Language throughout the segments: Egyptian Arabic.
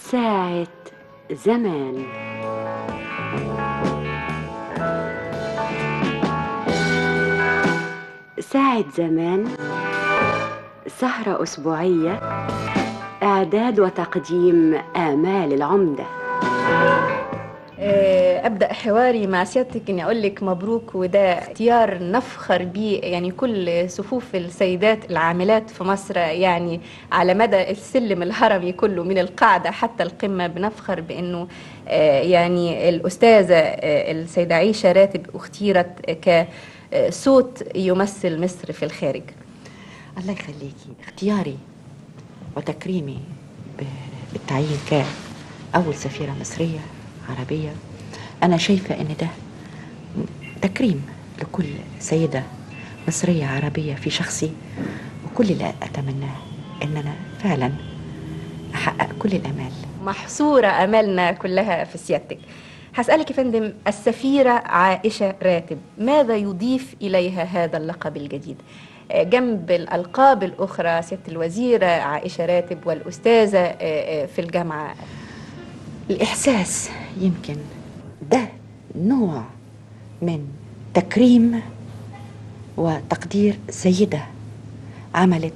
ساعة زمان ساعة زمان سهرة أسبوعية إعداد وتقديم آمال العمدة آه، ابدا حواري مع سيادتك اني اقول لك مبروك وده اختيار نفخر بيه يعني كل صفوف السيدات العاملات في مصر يعني على مدى السلم الهرمي كله من القاعده حتى القمه بنفخر بانه آه، يعني الاستاذه آه، السيده عيشه راتب اختيرت كصوت يمثل مصر في الخارج الله يخليكي اختياري وتكريمي ب- بالتعيين كأول سفيرة مصرية عربية أنا شايفة إن ده تكريم لكل سيدة مصرية عربية في شخصي وكل اللي أتمناه إن أنا فعلا أحقق كل الأمال محصورة أملنا كلها في سيادتك هسألك يا فندم السفيرة عائشة راتب ماذا يضيف إليها هذا اللقب الجديد آه، جنب الألقاب الأخرى سيادة الوزيرة عائشة راتب والأستاذة آه، آه، في الجامعة الإحساس يمكن ده نوع من تكريم وتقدير سيدة عملت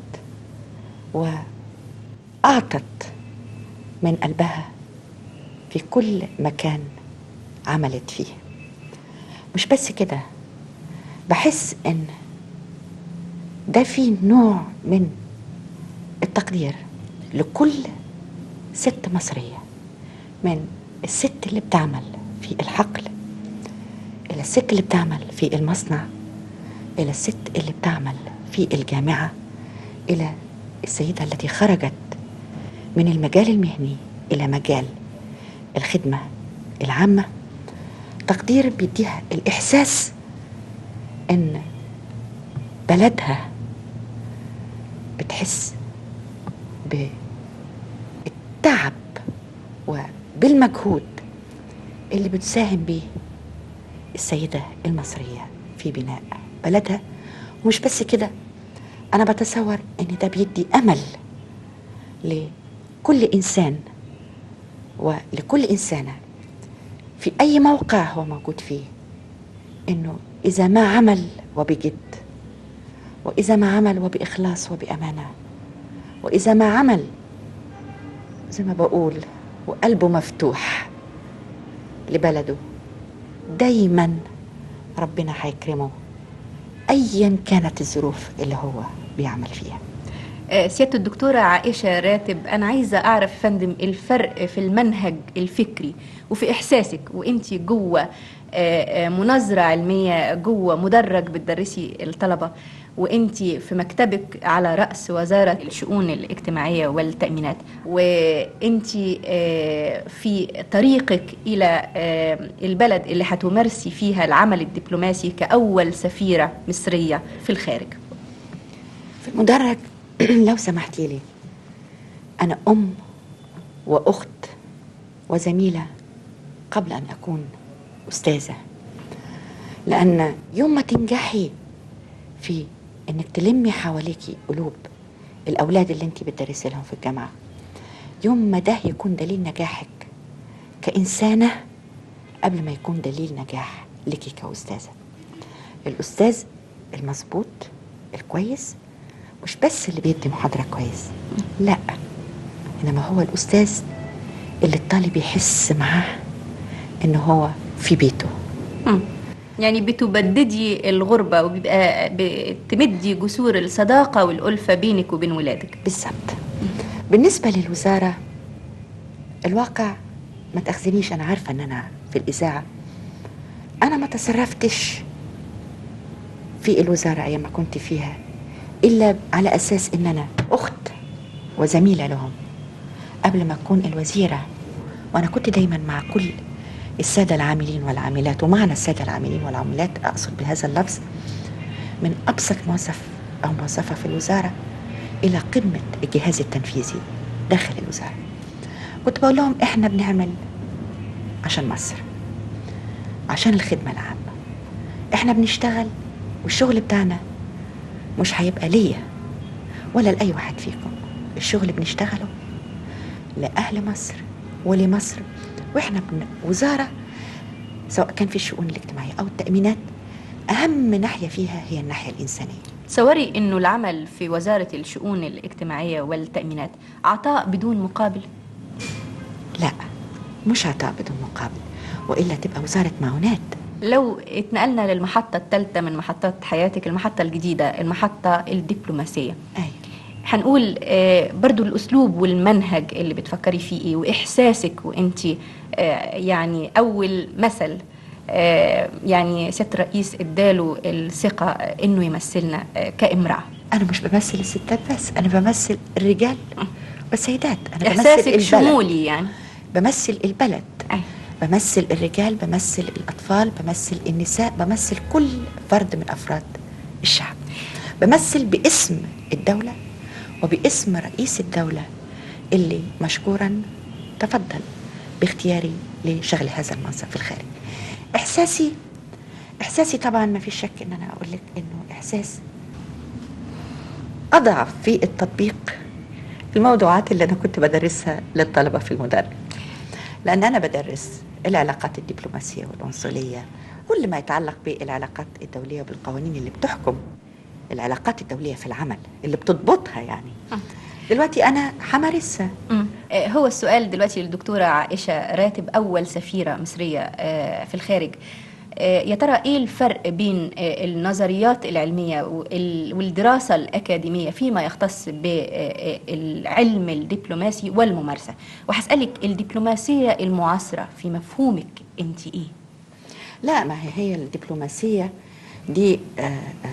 وأعطت من قلبها في كل مكان عملت فيه مش بس كده بحس ان ده فيه نوع من التقدير لكل ست مصريه من الست اللي بتعمل في الحقل إلى الست اللي بتعمل في المصنع إلى الست اللي بتعمل في الجامعة إلى السيدة التي خرجت من المجال المهني إلى مجال الخدمة العامة تقدير بيديها الإحساس إن بلدها بتحس بالتعب وبالمجهود اللي بتساهم بيه السيدة المصرية في بناء بلدها ومش بس كده أنا بتصور إن ده بيدي أمل لكل إنسان ولكل إنسانة في أي موقع هو موجود فيه إنه إذا ما عمل وبجد وإذا ما عمل وبإخلاص وبأمانة وإذا ما عمل زي ما بقول وقلبه مفتوح لبلده دايما ربنا هيكرمه ايا كانت الظروف اللي هو بيعمل فيها آه، سيادة الدكتورة عائشة راتب أنا عايزة أعرف يا فندم الفرق في المنهج الفكري وفي إحساسك وإنتي جوه آه، آه، مناظرة علمية جوه مدرج بتدرسي الطلبة وإنتي في مكتبك على رأس وزارة الشؤون الاجتماعية والتأمينات وإنتي آه، في طريقك إلى آه، البلد اللي هتمارسي فيها العمل الدبلوماسي كأول سفيرة مصرية في الخارج في المدرج لو سمحتي لي انا ام واخت وزميله قبل ان اكون استاذه لان يوم ما تنجحي في انك تلمي حواليكي قلوب الاولاد اللي انت بتدرسي لهم في الجامعه يوم ما ده يكون دليل نجاحك كانسانه قبل ما يكون دليل نجاح لك كاستاذه الاستاذ المظبوط الكويس مش بس اللي بيدي محاضرة كويس لا إنما هو الأستاذ اللي الطالب يحس معاه إن هو في بيته مم. يعني بتبددي الغربة وبيبقى بتمدي جسور الصداقة والألفة بينك وبين ولادك بالظبط بالنسبة للوزارة الواقع ما تأخذنيش أنا عارفة إن أنا في الإذاعة أنا ما تصرفتش في الوزارة أيام ما كنت فيها إلا على أساس إن أنا أخت وزميلة لهم قبل ما أكون الوزيرة وأنا كنت دايما مع كل السادة العاملين والعاملات ومعنى السادة العاملين والعاملات أقصد بهذا اللفظ من أبسط موظف أو موظفة في الوزارة إلى قمة الجهاز التنفيذي داخل الوزارة كنت بقول لهم إحنا بنعمل عشان مصر عشان الخدمة العامة إحنا بنشتغل والشغل بتاعنا مش هيبقى ليا ولا لأي واحد فيكم الشغل بنشتغله لأهل مصر ولمصر واحنا بن... وزاره سواء كان في الشؤون الاجتماعيه او التامينات اهم ناحيه فيها هي الناحيه الانسانيه تصوري انه العمل في وزاره الشؤون الاجتماعيه والتامينات عطاء بدون مقابل لا مش عطاء بدون مقابل والا تبقى وزاره معونات لو اتنقلنا للمحطه الثالثه من محطات حياتك المحطه الجديده المحطه الدبلوماسيه اي هنقول آه، برضو الاسلوب والمنهج اللي بتفكري فيه ايه واحساسك وانت يعني اول مثل آه، يعني سياده الرئيس اداله الثقه آه، انه يمثلنا آه، كامراه انا مش بمثل الستات بس انا بمثل الرجال والسيدات انا بمثل احساسك البلد شمولي يعني بمثل البلد أي. بمثل الرجال بمثل الأطفال بمثل النساء بمثل كل فرد من أفراد الشعب بمثل باسم الدولة وباسم رئيس الدولة اللي مشكورا تفضل باختياري لشغل هذا المنصب في الخارج إحساسي إحساسي طبعا ما في شك إن أنا أقول لك إنه إحساس أضعف في التطبيق الموضوعات اللي أنا كنت بدرسها للطلبة في المدرج لأن أنا بدرس العلاقات الدبلوماسية والعنصرية كل ما يتعلق بالعلاقات الدولية وبالقوانين اللي بتحكم العلاقات الدولية في العمل اللي بتضبطها يعني آه. دلوقتي أنا حمارسها مم. آه، هو السؤال دلوقتي للدكتورة عائشة راتب أول سفيرة مصرية آه، في الخارج آه، يا ترى إيه الفرق بين آه، النظريات العلمية وال- والدراسة الأكاديمية فيما يختص بالعلم الدبلوماسي والممارسة وهسألك الدبلوماسية المعاصرة في مفهومك أنت إيه؟ لا ما هي هي الدبلوماسية دي آه،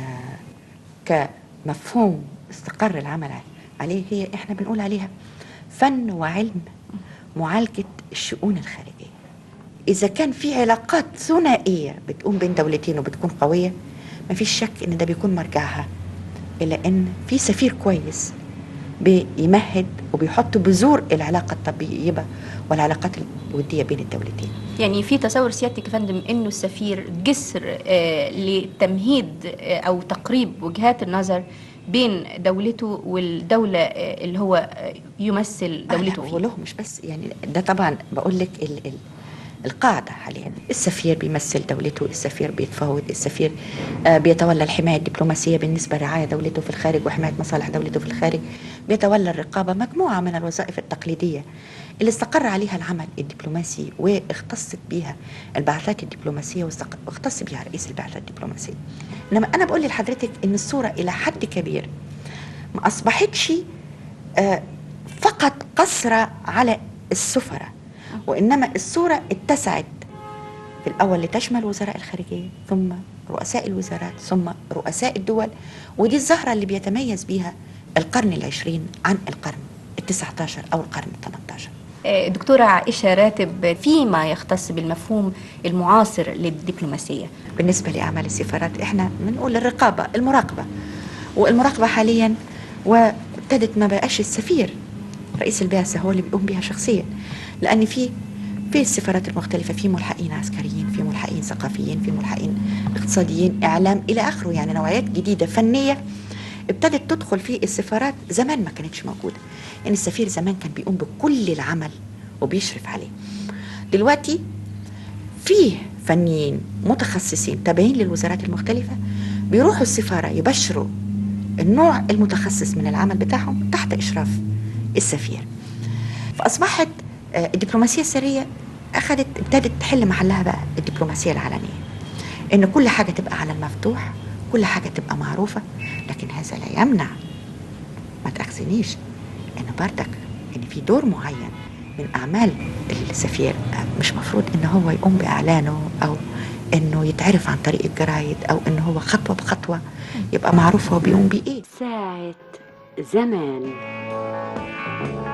آه، كمفهوم استقر العمل عليه هي احنا بنقول عليها فن وعلم معالجة الشؤون الخارجية إذا كان في علاقات ثنائية بتقوم بين دولتين وبتكون قوية ما فيش شك إن ده بيكون مرجعها إلى إن في سفير كويس بيمهد وبيحط بذور العلاقة الطبيعية والعلاقات الودية بين الدولتين يعني في تصور سيادتك يا فندم انه السفير جسر آه، لتمهيد آه، او تقريب وجهات النظر بين دولته والدوله آه، اللي هو آه، يمثل دولته آه لا فيها وله مش بس يعني ده طبعا بقول لك ال ال القاعدة حاليا السفير بيمثل دولته السفير بيتفاوض السفير آه بيتولى الحماية الدبلوماسية بالنسبة لرعاية دولته في الخارج وحماية مصالح دولته في الخارج بيتولى الرقابة مجموعة من الوظائف التقليدية اللي استقر عليها العمل الدبلوماسي واختصت بيها البعثات الدبلوماسية واستق- واختص بيها رئيس البعثة الدبلوماسية إنما أنا بقول لحضرتك إن الصورة إلى حد كبير ما أصبحتش آه، فقط قصرة على السفراء وإنما الصورة اتسعت في الأول لتشمل وزراء الخارجية ثم رؤساء الوزارات ثم رؤساء الدول ودي الزهرة اللي بيتميز بيها القرن العشرين عن القرن التسعة عشر أو القرن الثمانية عشر آه، دكتوره عائشه راتب فيما يختص بالمفهوم المعاصر للدبلوماسيه بالنسبة لأعمال السفارات إحنا بنقول الرقابة المراقبة والمراقبة حاليا وابتدت ما بقاش السفير رئيس البعثة هو اللي بيقوم بها شخصيا لأن في في السفارات المختلفة في ملحقين عسكريين في ملحقين ثقافيين في ملحقين اقتصاديين إعلام إلى آخره يعني نوعيات جديدة فنية ابتدت تدخل في السفارات زمان ما كانتش موجودة يعني السفير زمان كان بيقوم بكل العمل وبيشرف عليه دلوقتي فيه فنيين متخصصين تابعين للوزارات المختلفة بيروحوا السفارة يبشروا النوع المتخصص من العمل بتاعهم تحت إشراف السفير فأصبحت آه، الدبلوماسية السرية أخذت ابتدت تحل محلها بقى الدبلوماسية العلنية إن كل حاجة تبقى على المفتوح كل حاجة تبقى معروفة لكن هذا لا يمنع ما تأخذنيش إن بردك إن في دور معين من أعمال السفير آه، مش مفروض إن هو يقوم بإعلانه أو إنه يتعرف عن طريق الجرايد أو إن هو خطوة بخطوة يبقى معروف هو بيقوم بإيه ساعة زمان